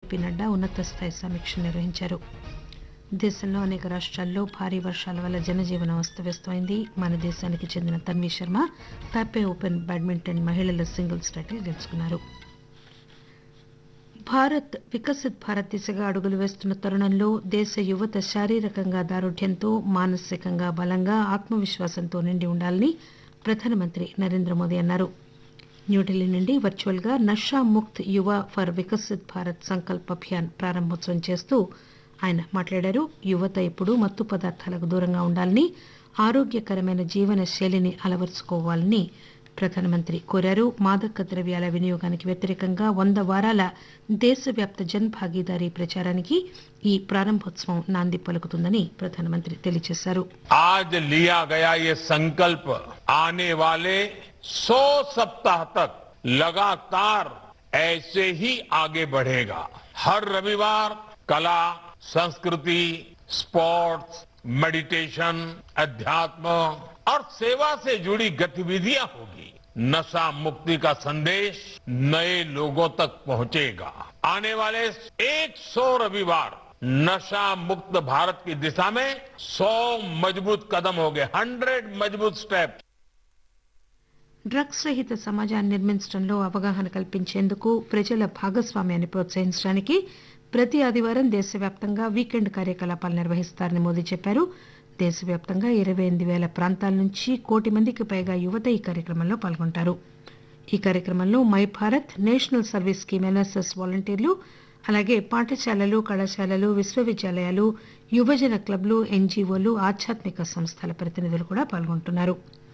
JP Nadda ఉన్నత స్థాయి సమీక్ష నిర్వహించారు దేశంలో అనేక రాష్ట్రాల్లో భారీ వర్షాల వల్ల జనజీవనం అస్తవ్యస్తమైంది మన దేశానికి చెందిన Tanvi Sharma Taipei open badminton మహిళల సింగిల్స్ టైటిల్ గెలుచుకున్నారు భారత్ వికసిత్ భారత్ దిశగా అడుగులు వేస్తున్న తరుణంలో దేశ యువత శారీరకంగా దారుఢ్యంతో మానసికంగా బలంగా ఆత్మవిశ్వాసంతో నిండి ఉండాలని ప్రధానమంత్రి నరేంద్ర మోదీ అన్నారు న్యూఢిల్లీ నుండి వర్చువల్ గా నషా ముక్త్ యువ ఫర్ వికసిత్ భారత్ సంకల్ప్ అభియాన్ ప్రారంభోత్సవం చేస్తూ ఆయన మాట్లాడారు యువత ఇప్పుడు మత్తు పదార్థాలకు దూరంగా ఉండాలని ఆరోగ్యకరమైన జీవన శైలిని అలవరుచుకోవాలని ప్రధానమంత్రి కోరారు మాదక ద్రవ్యాల వినియోగానికి వ్యతిరేకంగా వంద వారాల దేశవ్యాప్త జన్ భాగీదారీ ప్రచారానికి ఈ ప్రారంభోత్సవం నాంది పలుకుతుందని ప్రధానమంత్రి తెలియజేశారు आज लिया गया ये संकल्प आने वाले 100 सप्ताह तक लगातार ऐसे ही आगे बढ़ेगा हर रविवार कला संस्कृति स्पोर्ट्स मेडिटेशन अध्यात्म और सेवा से जुड़ी गतिविधियां होगी नशा मुक्ति का संदेश नए लोगों तक पहुंचेगा आने वाले 100 रविवार नशा मुक्त भारत की दिशा में 100 मजबूत कदम हो गए 100 मजबूत स्टेप డ్రగ్స్ రహిత సమాజాన్ని నిర్మించడంలో అవగాహన కల్పించేందుకు ప్రజల భాగస్వామ్యాన్ని ప్రోత్సహించడానికి ప్రతి ఆదివారం దేశవ్యాప్తంగా వీకెండ్ కార్యకలాపాలు నిర్వహిస్తారని మోదీ చెప్పారు దేశవ్యాప్తంగా ఇరవై ఎనిమిది వేల ప్రాంతాల నుంచి కోటి మందికి పైగా యువత ఈ కార్యక్రమంలో పాల్గొంటారు ఈ కార్యక్రమంలో My Bharat national service scheme NSS వాలంటీర్లు అలాగే పాఠశాలలు కళాశాలలు విశ్వవిద్యాలయాలు యువజన క్లబ్లు ఎన్జీఓలు ఆధ్యాత్మిక సంస్థల ప్రతినిధులు కూడా పాల్గొంటున్నారు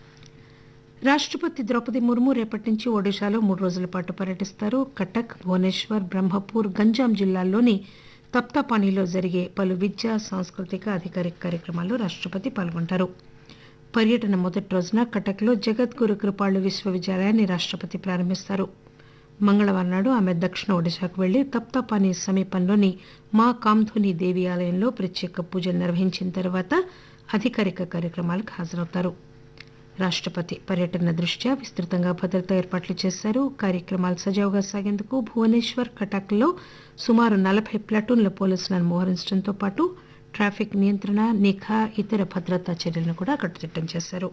రాష్టపతి ద్రౌపది ముర్ము రేపటి నుంచి ఒడిశాలో మూడు రోజుల పాటు పర్యటిస్తారు కటక్ భువనేశ్వర్ బ్రహ్మపూర్ గంజాం జిల్లాల్లోని తప్తాపానీలో జరిగే పలు విద్యా సాంస్కృతిక అధికారిక కార్యక్రమాల్లో రాష్టపతి పాల్గొంటారు పర్యటన మొదటి రోజున కటక్లో జగద్గురు కృపాళు విశ్వవిద్యాలయాన్ని రాష్టపతి ప్రారంభిస్తారు మంగళవారం నాడు ఆమె దక్షిణ ఒడిశాకు వెళ్లి తప్తాపానీ సమీపంలోని మా కామ్ధుని దేవి ఆలయంలో ప్రత్యేక పూజలు నిర్వహించిన తర్వాత అధికారిక కార్యక్రమాలకు హాజరవుతారు రాష్టపతి పర్యటన దృష్ట్యా విస్తృతంగా భద్రతా ఏర్పాట్లు చేశారు కార్యక్రమాలు సజావుగా సాగేందుకు భువనేశ్వర్ కటాక్లో సుమారు నలభై ప్లాటూన్ల పోలీసులను మోహరించడంతో పాటు ట్రాఫిక్ నియంత్రణ నిఘా ఇతర భద్రతా చర్యలను కూడా కట్టుదిట్టం చేశారు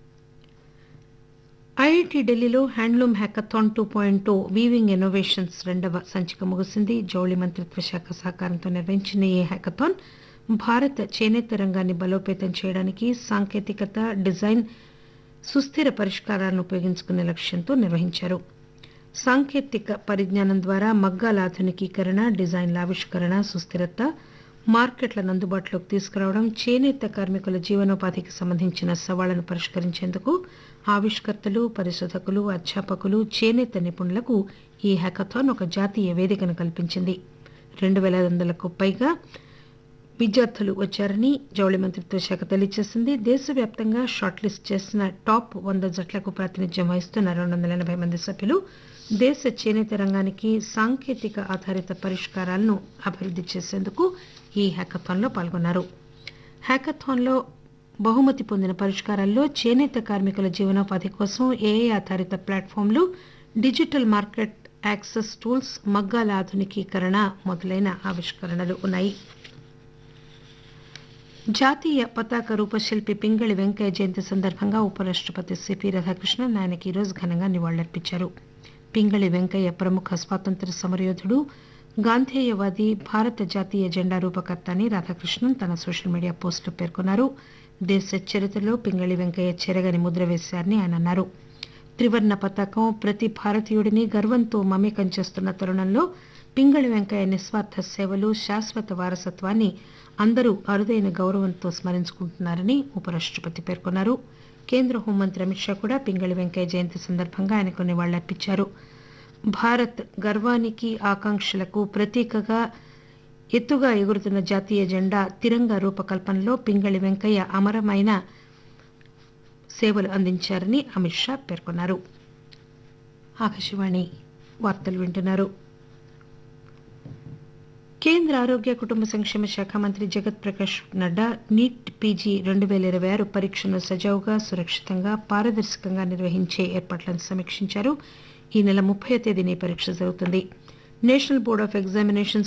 ఐఐటి ఢిల్లీలో handloom hackathon two point two weaving innovations రెండవ సంచిక ముగిసింది జౌళి మంత్రిత్వ శాఖ సహకారంతో నిర్వహించిన ఈ హ్యాకథాన్ భారత చేనేత రంగాన్ని బలోపేతం చేయడానికి సాంకేతికత డిజైన్ సుస్థిర పరిష్కారాలను ఉపయోగించుకునే లక్ష్యంతో నిర్వహించారు సాంకేతిక పరిజ్ఞానం ద్వారా మగ్గాల ఆధునికీకరణ డిజైన్ల ఆవిష్కరణ సుస్థిరత మార్కెట్లను అందుబాటులోకి తీసుకురావడం చేనేత కార్మికుల జీవనోపాధికి సంబంధించిన సవాళ్లను పరిష్కరించేందుకు ఆవిష్కర్తలు పరిశోధకులు అధ్యాపకులు చేనేత నిపుణులకు ఈ హ్యాకథాన్ ఒక జాతీయ వేదికను కల్పించింది రెండు వేల ఐదు వందలకు పైగా విద్యార్థులు వచ్చారని జౌళి మంత్రిత్వ శాఖ తెలియజేసింది దేశవ్యాప్తంగా షార్ట్ లిస్ట్ చేసిన టాప్ వంద జట్లకు ప్రాతినిధ్యం వహిస్తున్న రెండు వందల ఎనభై మంది సభ్యులు దేశ చేనేత రంగానికి సాంకేతిక ఆధారిత పరిష్కారాలను అభివృద్ధి చేసేందుకు ఈ హ్యాకథాన్లో పాల్గొన్నారు హ్యాకథాన్లో బహుమతి పొందిన పరిష్కారాల్లో చేనేత కార్మికుల జీవనోపాధి కోసం ఏఐ ఆధారిత ప్లాట్ఫామ్లు డిజిటల్ మార్కెట్ యాక్సెస్ టూల్స్ మగ్గాల ఆధునికీకరణ మొదలైన ఆవిష్కరణలు ఉన్నాయి జాతీయ పతాక రూపశిల్పి పింగళి వెంకయ్య జయంతి సందర్భంగా ఉపరాష్టపతి సిపి రాధాకృష్ణన్ ఆయనకి ఈరోజు ఘనంగా నివాళులర్పించారు పింగళి వెంకయ్య ప్రముఖ స్వాతంత్ర సమరయోధుడు గాంధేయవాది భారత జాతీయ జెండా రూపకర్త అని రాధాకృష్ణన్ తన సోషల్ మీడియా పోస్టులో పేర్కొన్నారు దేశ చరిత్రలో పింగళి వెంకయ్య చెరగని ముద్ర వేశారని ఆయన అన్నారు త్రివర్ణ పతాకం ప్రతి భారతీయుడిని గర్వంతో మమేకం చేస్తున్న తరుణంలో పింగళి వెంకయ్య నిస్వార్థ సేవలు శాశ్వత వారసత్వాన్ని అందరూ అరుదైన గౌరవంతో స్మరించుకుంటున్నారని ఉపరాష్టపతి పేర్కొన్నారు కేంద్ర హోంమంత్రి అమిత్ షా కూడా పింగళి వెంకయ్య జయంతి సందర్భంగా ఆయనకు నివాళులర్పించారు భారత్ గర్వానికి ఆకాంక్షలకు ప్రతీకగా ఎత్తుగా ఎగురుతున్న జాతీయ జెండా తిరంగా రూపకల్పనలో పింగళి వెంకయ్య అమరమైన సేవలు అందించారని అమిత్ షా పేర్కొన్నారు ఆకాశవాణి వార్తలు వింటున్నారు కేంద్ర ఆరోగ్య కుటుంబ సంక్షేమ శాఖ మంత్రి జగత్ ప్రకాష్ నడ్డా నీట్ పీజీ రెండు వేల ఇరవై ఆరు పరీక్షను సజావుగా సురక్షితంగా పారదర్శకంగా నిర్వహించే ఏర్పాట్లను సమీక్షించారు ఈ నెల ముప్పై తేదీన ఈ పరీక్ష జరుగుతుంది నేషనల్ బోర్డ్ ఆఫ్ ఎగ్జామినేషన్స్